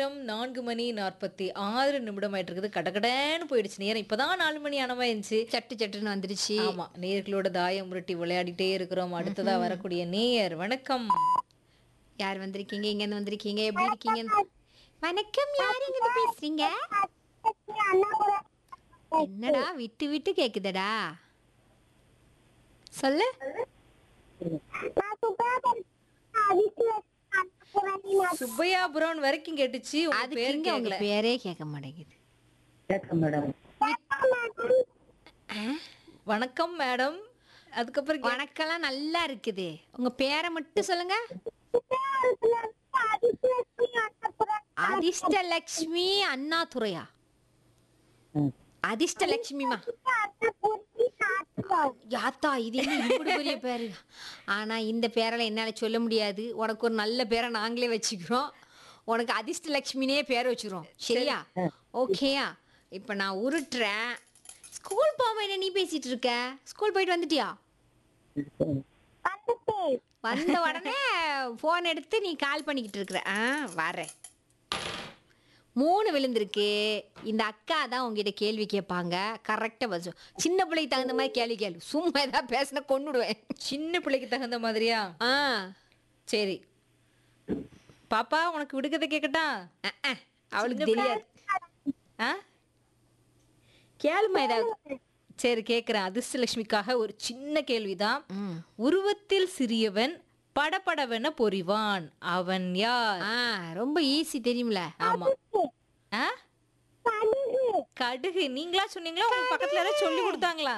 நேரம் நான்கு மணி நாற்பத்தி ஆறு நிமிடம் ஆயிட்டு இருக்குது கடகடன்னு போயிடுச்சு நேரம் இப்பதான் நாலு மணி ஆனமா இருந்துச்சு சட்டு சட்டுன்னு வந்துருச்சு ஆமா நேர்களோட தாயம் உருட்டி விளையாடிட்டே இருக்கிறோம் அடுத்ததா வரக்கூடிய நேயர் வணக்கம் யார் வந்திருக்கீங்க இங்க இருந்து வந்திருக்கீங்க எப்படி இருக்கீங்க வணக்கம் யார் இங்க இருந்து பேசுறீங்க என்னடா விட்டு விட்டு கேக்குதடா சொல்லு சுப்பையாபுரம் வரைக்கும் கேட்டுச்சு உங்க அது பேர் இங்க உங்க கேட்கல பேரே கேட்க மாட்டேங்குது வணக்கம் மேடம் அதுக்கப்புறம் கே- வணக்கம்லாம் நல்லா இருக்குது உங்க பேரை மட்டும் சொல்லுங்க அதிர்ஷ்டலட்சுமி அண்ணாதுரையா அதிர்ஷ்டலட்சுமிமா யாத்தா இது என்ன இப்படி பெரிய பேரு ஆனா இந்த பேரெல்லாம் என்னால சொல்ல முடியாது உனக்கு ஒரு நல்ல பேரை நாங்களே வச்சுக்கிறோம் உனக்கு அதிர்ஷ்டலட்சுமினே பேர் வச்சுக்கிறோம் சரியா ஓகேயா இப்போ நான் உருட்டுறேன் ஸ்கூல் போகாம என்ன நீ பேசிட்டு இருக்க ஸ்கூல் போயிட்டு வந்துட்டியா வந்த உடனே ஃபோன் எடுத்து நீ கால் பண்ணிக்கிட்டு இருக்கிற ஆ வரேன் மூணு விழுந்திருக்கு இந்த அக்கா தான் உங்ககிட்ட கேள்வி கேட்பாங்க கரெக்டாக பதில் சின்ன பிள்ளைக்கு தகுந்த மாதிரி கேள்வி கேள்வி சும்மா ஏதாவது பேசினா கொண்டுடுவேன் சின்ன பிள்ளைக்கு தகுந்த மாதிரியா ஆ சரி பாப்பா உனக்கு விடுகதை கேக்கட்டா அஹ், அஹ், அவளுக்கு தெரியாது ஆ கேளுமா ஏதாவது சரி கேக்குறேன் அதிர்ஷ்டலட்சுமிக்காக ஒரு சின்ன கேள்விதான் ம். உருவத்தில் சிறியவன் படபடவென பொறிவான் அவன் யார் ஆ ரொம்ப ஈஸி தெரியும்ல ஆமா ஆ? கடுகு நீங்களா சொன்னீங்களா உங்க பக்கத்துல யாராவது சொல்லி கொடுத்தாங்களா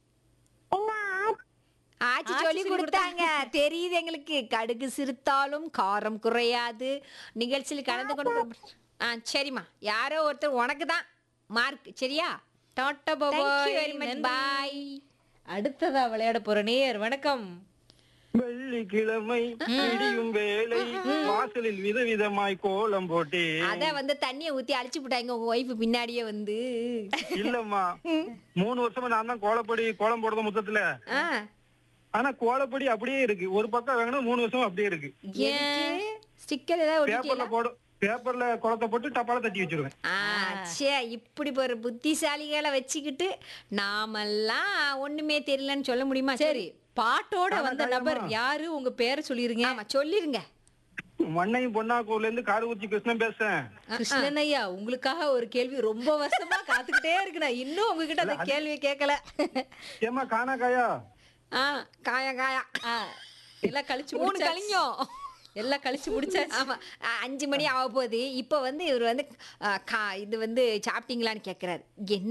ஆச்சி ஆச்சி சொல்லி சொல்லி கொடுத்தாங்க தெரியுது எங்களுக்கு கடுகு சிறுத்தாலும் காரம் குறையாது நிகழ்ச்சியில் கலந்து கொண்டு ஆ சரிம்மா யாரோ ஒருத்தர் உனக்கு தான் மார்க் சரியா tata Thank you bye bye very much. Bye. அடுத்ததா விளையாட போற நேயர் வணக்கம் வெள்ளிக்கிழமை விடியும் வேலை வாசலில் விதவிதமாய் கோலம் போட்டே அத வந்து தண்ணிய ஊத்தி அழிச்சு விட்டாங்க உங்க ஒய்ஃப் பின்னாடியே வந்து இல்லம்மா மூணு வருஷமா நான் தான் கோலப்படி கோலம் போடுறது மொத்தத்துல ஆ ஆனா கோலப்படி அப்படியே இருக்கு ஒரு பக்கம் வாங்கினா மூணு வருஷம் அப்படியே இருக்கு ஏன் ஸ்டிக்கர் ஏதாவது பேப்பர்ல ஒட்டிட்டீங்களா போடு பேப்பர்ல குளத்தை போட்டு டப்பால தட்டி வச்சிருவேன் ஆ சே இப்படி ஒரு புத்திசாலிகளை வச்சுக்கிட்டு நாமெல்லாம் ஒண்ணுமே தெரியலன்னு சொல்ல முடியுமா சரி பாட்டோட வந்த நபர் யாரு உங்க பேரை சொல்லிருங்க ஆமா சொல்லிருங்க மண்ணையும் பொன்னாக்கூர்ல இருந்து காரக்குச்சி கிருஷ்ணன் பேசுறேன் கிருஷ்ணன் ஐயா உங்களுக்காக ஒரு கேள்வி ரொம்ப வருஷமா காத்துக்கிட்டே இருக்கு நான் இன்னும் உங்ககிட்ட அந்த கேள்வி கேட்கல ஏமா காணா காயா ஆ காயா காயா ஆ, எல்லாம் கழிச்சு மூணு முடிச்சாச்சு. கலிஞ்சோம் எல்லாம் கழிச்சு முடிச்சாச்சு ஆமா ஆ, அஞ்சு மணி ஆக போகுது இப்போ வந்து இவர் வந்து ஆ, கா இது வந்து சாப்பிட்டீங்களான்னு கேட்குறாரு என்ன